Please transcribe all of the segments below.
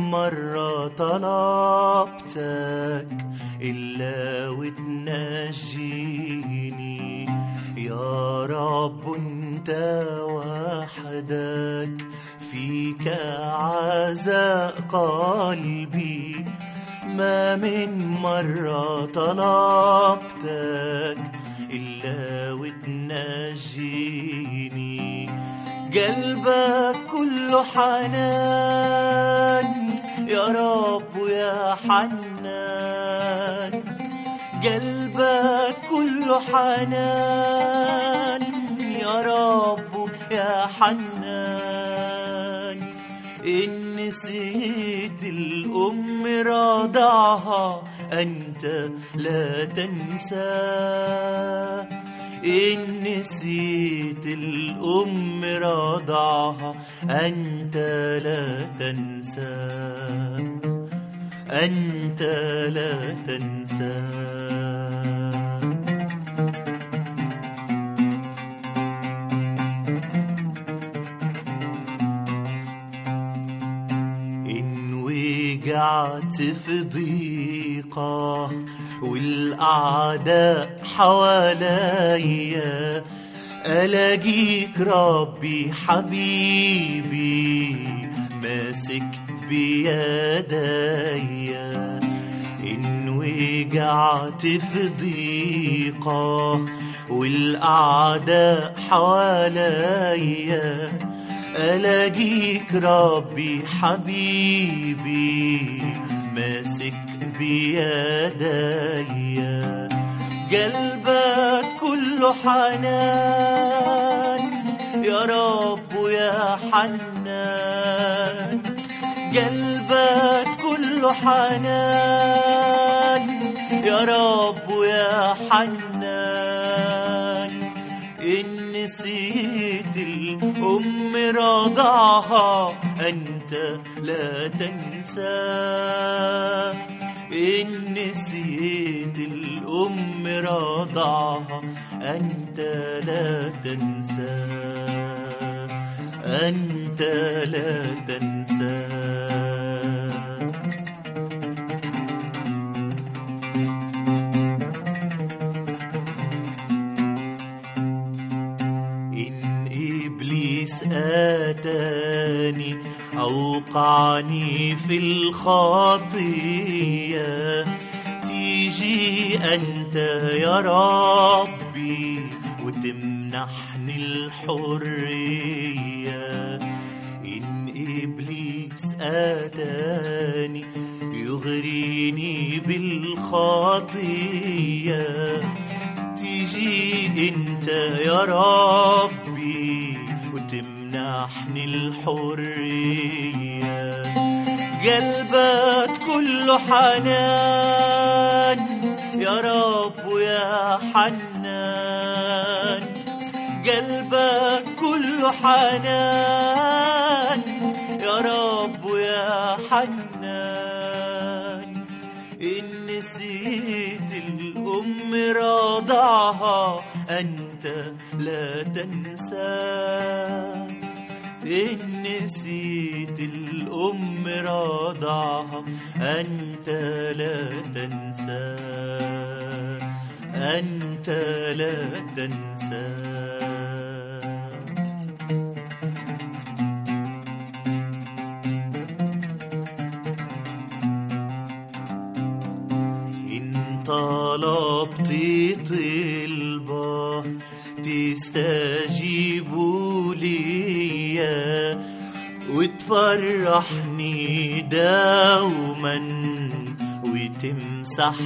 مرة طلبتك إلا وتنجيني يا رب انت وحدك فيك عزاء قلبي ما من مرة طلبتك إلا وتنجيني قلبك كله حنان يا رب يا حنان قلبك كله حنان يا رب يا حنان إن نسيت الأم رضعها أنت لا تنسى إن نسيت الأم رضعها أنت لا تنسى أنت لا تنسى إن وقعت في ضيقة والأعداء حواليا ألاقيك ربي حبيبي ماسك بيديا إن وقعت في ضيقة والأعداء حواليا ألاقيك ربي حبيبي ماسك بيديا قلبك كله حنان يا رب يا حنان قلبك كله حنان يا رب يا حنان إن نسيت الأم رضعها أنت لا تنسى إن نسيت الأم رضعها أنت لا تنسى أنت لا تنسى إن إبليس آتاني أوقعني في الخطية تيجي أنت يا ربي وتمنحني الحرية إن إبليس آتاني يغريني بالخطية تيجي انت يا ربي وتمنحني الحرية قلبك كله حنان يا رب يا حنان قلبك كله حنان يا رب يا حنان إن نسيت الأم رضعها أنت لا تنسى إن نسيت الأم رضعها أنت لا تنسى أنت لا تنسى إن طلبت طلبة تستجيبوا لي وتفرحني دوما وتمسح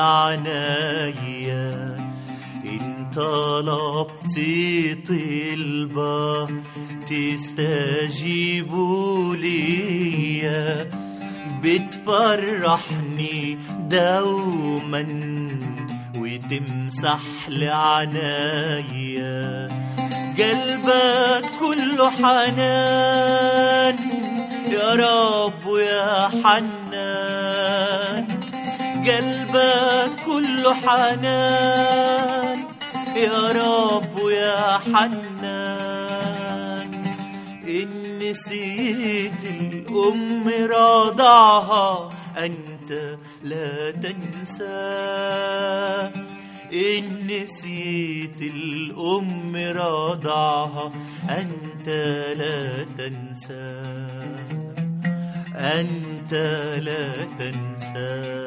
لعنايا إن طلبت طلبة تستجيبوا لي بتفرحني دوما وتمسح لعنايا قلبك كله حنان يا رب يا حنان قلبك كله حنان يا رب يا حنان إن نسيت الأم رضعها أنت لا تنسى إن نسيت الأم رضعها أنت لا تنسى أنت لا تنسى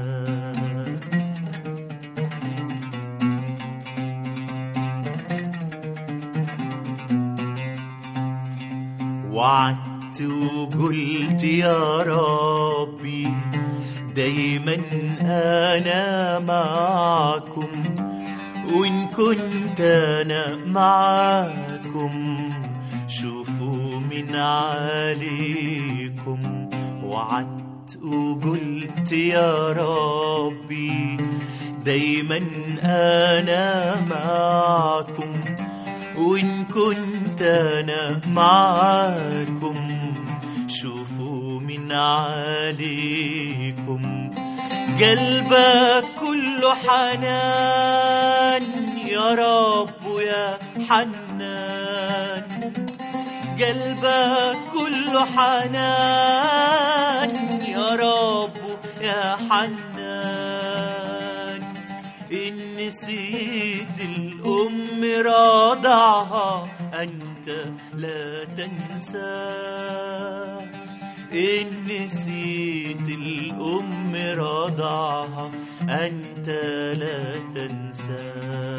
وعدت وقلت يا ربي دايما انا معكم وان كنت انا معاكم شوفوا من عليكم وعدت وقلت يا ربي دايما انا معكم وإن كنت أنا معاكم شوفوا من عليكم قلبك كله حنان يا رب يا حنان قلبك كله حنان يا رب يا حنان إن نسيت الأم رضعها أنت لا تنسى إن نسيت الأم رضعها أنت لا تنسى